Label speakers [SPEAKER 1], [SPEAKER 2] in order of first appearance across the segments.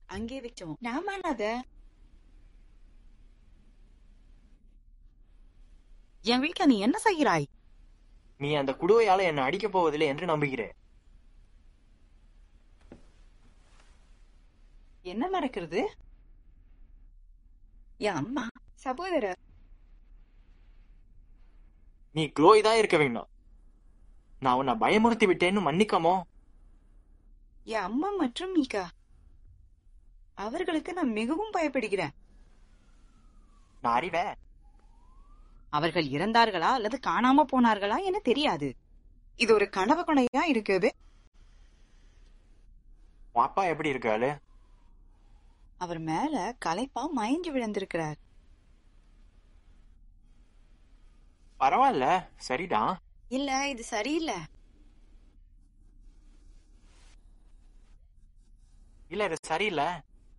[SPEAKER 1] அங்கே வச்சோம் நாம அத என் வீட்ல நீ என்ன செய்கிறாய்
[SPEAKER 2] நீ அந்த குடுவையால என்னை அடிக்கப் போவதில்லை என்று நம்புகிறேன்
[SPEAKER 1] என்ன நடக்கிறது என் அம்மா சகோதரர்
[SPEAKER 2] நீ க்ளோய் தான் இருக்க வேண்டும் நான் உன்னை பயமுறுத்தி விட்டேன்னு மன்னிக்காமோ
[SPEAKER 1] என் அம்மா மற்றும் மீகா அவர்களுக்கு நான் மிகவும் பயப்படுகிறேன்
[SPEAKER 2] நான் அறிவே
[SPEAKER 1] அவர்கள் இறந்தார்களா அல்லது காணாம போனார்களா என தெரியாது இது ஒரு கனவு கொனையா இருக்குது
[SPEAKER 2] உன் அப்பா எப்படி இருக்காரு
[SPEAKER 1] அவர் மேல களைப்பா மயங்கி விழுந்திருக்கிறார்
[SPEAKER 2] பரவாயில்ல சரிதான்
[SPEAKER 1] இல்ல இது சரியில்லை
[SPEAKER 2] இல்ல இது சரியில்லை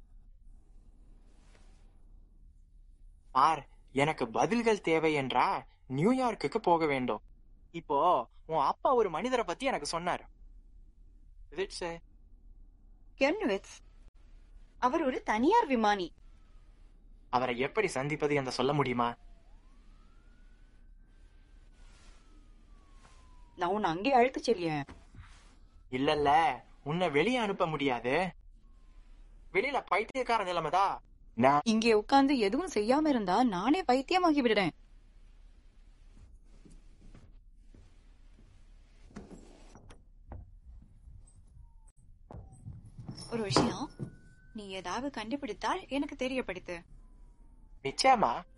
[SPEAKER 2] பார் எனக்கு பதில்கள் தேவை என்றா நியூயார்க்குக்கு போக வேண்டும் இப்போ உன் அப்பா ஒரு மனிதரை பத்தி எனக்கு சொன்னார் Is it so?
[SPEAKER 1] கென்விட்ஸ் அவர் ஒரு தனியார் விமானி
[SPEAKER 2] அவரை எப்படி சந்திப்பது என்று சொல்ல முடியுமா
[SPEAKER 1] நான் உன்னை அங்கே அழைத்து செல்லியேன்
[SPEAKER 2] இல்லல்ல உன்னை வெளியே அனுப்ப முடியாது வெளியில பைத்தியக்கார நிலைமைதான் நான்
[SPEAKER 1] இங்கே உட்கார்ந்து எதுவும் செய்யாம இருந்தா நானே பைத்தியமாகி விடுறேன் ஒரு விஷயம் நீ ஏதாவது கண்டுபிடித்தால் எனக்கு தெரியப்படுத்து
[SPEAKER 2] நிச்சயமா